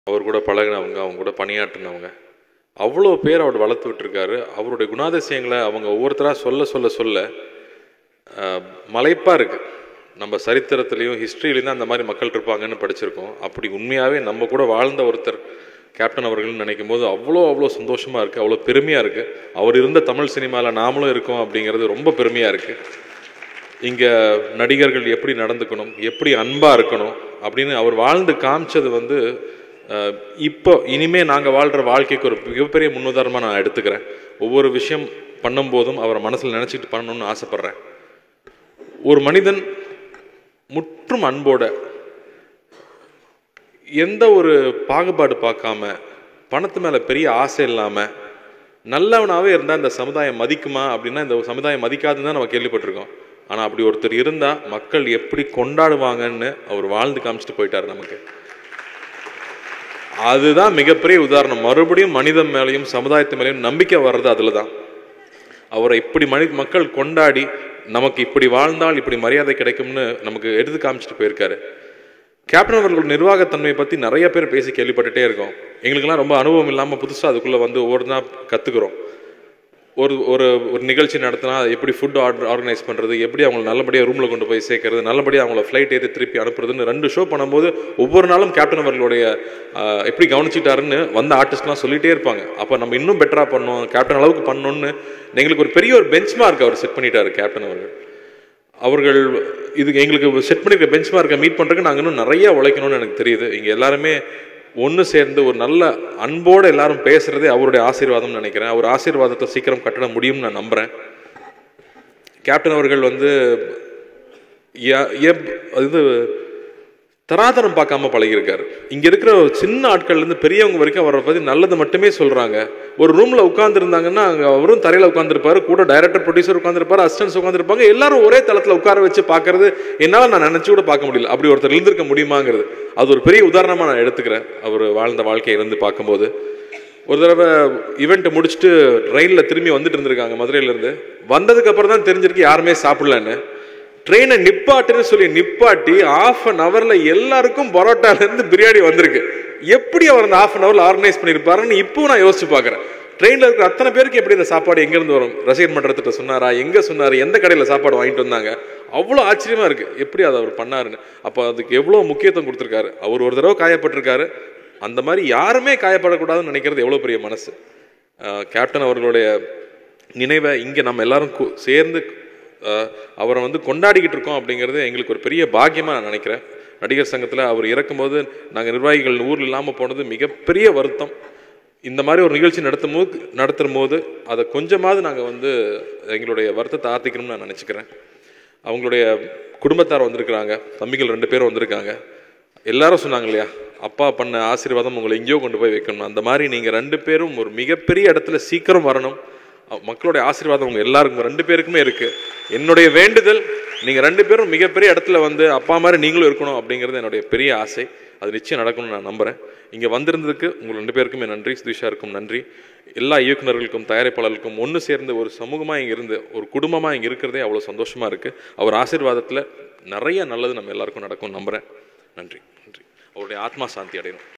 அவர் கூட பழகினவங்க அவங்க கூட பணியாற்றினவங்க அவ்வளோ பேர் அவர் வளர்த்து விட்டுருக்காரு அவருடைய குணாதிசயங்களை அவங்க ஒவ்வொருத்தராக சொல்ல சொல்ல சொல்ல மலைப்பாக இருக்குது நம்ம சரித்திரத்துலேயும் ஹிஸ்ட்ரியிலையும் தான் அந்த மாதிரி மக்கள் இருப்பாங்கன்னு படிச்சிருக்கோம் அப்படி உண்மையாகவே நம்ம கூட வாழ்ந்த ஒருத்தர் கேப்டன் அவர்கள்னு நினைக்கும் போது அவ்வளோ அவ்வளோ சந்தோஷமாக இருக்குது அவ்வளோ பெருமையாக இருக்குது அவர் இருந்த தமிழ் சினிமாவில் நாமளும் இருக்கோம் அப்படிங்கிறது ரொம்ப பெருமையாக இருக்குது இங்கே நடிகர்கள் எப்படி நடந்துக்கணும் எப்படி அன்பாக இருக்கணும் அப்படின்னு அவர் வாழ்ந்து காமிச்சது வந்து அஹ், இப்போ இனிமே நாங்கள் வாழ்கிற வாழ்க்கைக்கு ஒரு மிகப்பெரிய முன்னுதாரணமாக நான் எடுத்துக்கிறேன் ஒவ்வொரு விஷயம் பண்ணும்போதும் அவரை மனசில் நினச்சிட்டு பண்ணணும்னு ஆசைப்பட்றேன் ஒரு மனிதன் முற்றும் அன்போட எந்த ஒரு பாகுபாடு பார்க்காம பணத்து மேலே பெரிய ஆசை இல்லாமல் நல்லவனாகவே இருந்தால் இந்த சமுதாயம் மதிக்குமா அப்படின்னா இந்த சமுதாயம் மதிக்காதுன்னு தான் நம்ம கேள்விப்பட்டிருக்கோம் ஆனால் அப்படி ஒருத்தர் இருந்தால் மக்கள் எப்படி கொண்டாடுவாங்கன்னு அவர் வாழ்ந்து காமிச்சிட்டு போயிட்டார் நமக்கு அதுதான் மிகப்பெரிய உதாரணம் மறுபடியும் மனிதன் மேலேயும் சமுதாயத்து மேலேயும் நம்பிக்கை வர்றது அதில் தான் அவரை இப்படி மனி மக்கள் கொண்டாடி நமக்கு இப்படி வாழ்ந்தால் இப்படி மரியாதை கிடைக்கும்னு நமக்கு எடுத்து காமிச்சிட்டு போயிருக்காரு கேப்டன் அவர்கள் நிர்வாகத்தன்மையை பற்றி நிறைய பேர் பேசி கேள்விப்பட்டுட்டே இருக்கோம் எங்களுக்கெல்லாம் ரொம்ப அனுபவம் இல்லாமல் புதுசாக அதுக்குள்ளே வந்து ஒவ்வொரு நாள் கற்றுக்குறோம் ஒரு ஒரு ஒரு நிகழ்ச்சி நடத்தினா அது எப்படி ஃபுட் ஆர்டர் ஆர்கனைஸ் பண்ணுறது எப்படி அவங்களை நல்லபடியாக ரூமில் கொண்டு போய் சேர்க்கறது நல்லபடியாக அவங்கள ஃப்ளைட் ஏற்றி திருப்பி அனுப்புறதுன்னு ரெண்டு ஷோ பண்ணும்போது ஒவ்வொரு நாளும் கேப்டன் அவர்களுடைய ஆஹ், எப்படி கவனிச்சிட்டாருன்னு வந்த ஆர்டிஸ்ட்லாம் சொல்லிகிட்டே இருப்பாங்க அப்போ நம்ம இன்னும் பெட்டராக பண்ணோம் கேப்டன் அளவுக்கு பண்ணணும்னு எங்களுக்கு ஒரு பெரிய ஒரு பெஞ்ச் மார்க் அவர் செட் பண்ணிட்டாரு கேப்டன் அவர்கள் அவர்கள் இது எங்களுக்கு செட் பண்ணிருக்க பெஞ்ச் மார்க்கை மீட் பண்ணுறதுக்கு நாங்கள் இன்னும் நிறைய உழைக்கணும்னு எனக்கு தெரியுது இங்கே எல்லாருமே ஒன்று சேர்ந்து ஒரு நல்ல அன்போடு எல்லாரும் பேசுகிறதே அவருடைய ஆசீர்வாதம்னு நினைக்கிறேன் அவர் ஆசீர்வாதத்தை சீக்கிரம் கட்டிட முடியும்னு நான் நம்புகிறேன் கேப்டன் அவர்கள் வந்து ய- எப்- இது தராதரம் பார்க்காம பழகியிருக்காரு இங்க இருக்கிற ஒரு சின்ன ஆட்கள்ல இருந்து பெரியவங்க வரைக்கும் அவரை பத்தி நல்லது மட்டுமே சொல்றாங்க ஒரு ரூம்ல உட்கார்ந்துருந்தாங்கன்னா அங்க அவரும் தரையில உட்காந்துருப்பாரு கூட டைரக்டர் ப்ரொடியூசர் உட்காந்துருப்பாரு அசிஸ்டன்ஸ் உட்காந்துருப்பாங்க எல்லாரும் ஒரே தளத்துல உட்கார வச்சு பார்க்கிறது என்னால நான் நினைச்சு கூட பார்க்க முடியல அப்படி ஒருத்தர் இருந்திருக்க முடியுமாங்கிறது அது ஒரு பெரிய உதாரணமா நான் எடுத்துக்கிறேன் அவர் வாழ்ந்த வாழ்க்கையை இருந்து பார்க்கும்போது ஒரு தடவை ஈவெண்ட் முடிச்சுட்டு ரயிலில் திரும்பி வந்துட்டு இருந்திருக்காங்க மதுரையில இருந்து வந்ததுக்கு அப்புறம் தான் தெரிஞ்சிருக்கு யாருமே சாப்பிடலன்னு ட்ரெயினை நிப்பாட்டுன்னு சொல்லி நிப்பாட்டி ஆஃப் அன் ஹவர்ல எல்லாருக்கும் பரோட்டால இருந்து பிரியாணி வந்திருக்கு எப்படி அவர் அந்த ஆஃப் அன் ஹவர்ல ஆர்கனைஸ் பண்ணியிருப்பாருன்னு இப்போ நான் யோசிச்சு பார்க்குறேன் ட்ரெயினில் இருக்கிற அத்தனை பேருக்கு எப்படி இந்த சாப்பாடு எங்கேருந்து வரும் ரசிகர் மன்றத்திட்ட சொன்னாரா எங்கே சொன்னார் எந்த கடையில் சாப்பாடு வாங்கிட்டு வந்தாங்க அவ்வளோ ஆச்சரியமா இருக்கு எப்படி அதை அவர் பண்ணாருன்னு அப்போ அதுக்கு எவ்வளோ முக்கியத்துவம் கொடுத்துருக்காரு அவர் ஒரு தடவை காயப்பட்டிருக்காரு அந்த மாதிரி யாருமே காயப்படக்கூடாதுன்னு நினைக்கிறது எவ்வளோ பெரிய மனசு அஹ் கேப்டன் அவர்களுடைய நினைவை இங்கே நம்ம எல்லாரும் கு- சேர்ந்து அஹ், அவரை வந்து கொண்டாடிக்கிட்டு இருக்கோம் அப்படிங்கிறது எங்களுக்கு ஒரு பெரிய பாக்கியமாக நான் நினைக்கிறேன் நடிகர் சங்கத்தில் அவர் இறக்கும்போது நாங்கள் நிர்வாகிகள் ஊரில் இல்லாமல் போனது மிகப்பெரிய வருத்தம் இந்த மாதிரி ஒரு நிகழ்ச்சி நடத்தும் போது நடத்தும் போது அதை கொஞ்சமாவது நாங்கள் வந்து எங்களுடைய வருத்தத்தை ஆற்றிக்கணும்னு நான் நினச்சிக்கிறேன் அவங்களுடைய குடும்பத்தார் வந்திருக்கிறாங்க தம்பிகள் ரெண்டு பேரும் வந்திருக்காங்க எல்லாரும் சொன்னாங்க இல்லையா அப்பா பண்ண ஆசீர்வாதம் உங்களை எங்கேயோ கொண்டு போய் வைக்கணும் அந்த மாதிரி நீங்கள் ரெண்டு பேரும் ஒரு மிகப்பெரிய இடத்துல சீக்கிரம் வரணும் அ- மக்களுடைய ஆசீர்வாதம் உங்க எல்லாருக்கும் ரெண்டு பேருக்குமே இருக்கு என்னுடைய வேண்டுதல் நீங்கள் ரெண்டு பேரும் மிகப்பெரிய இடத்துல வந்து அப்பா மாதிரி நீங்களும் இருக்கணும் அப்படிங்கிறது என்னுடைய பெரிய ஆசை அது நிச்சயம் நடக்கும்னு நான் நம்புகிறேன் இங்கே வந்திருந்ததுக்கு உங்கள் ரெண்டு பேருக்குமே நன்றி சுதீஷாருக்கும் நன்றி எல்லா இயக்குனர்களுக்கும் தயாரிப்பாளர்களுக்கும் ஒன்று சேர்ந்து ஒரு சமூகமாக இங்கே இருந்து ஒரு குடும்பமாக இங்கே இருக்கிறதே அவ்வளோ சந்தோஷமாக இருக்குது அவர் ஆசீர்வாதத்தில் நிறைய நல்லது நம்ம எல்லாருக்கும் நடக்கும்னு நம்புகிறேன் நன்றி நன்றி அவருடைய ஆத்மா சாந்தி அடையணும்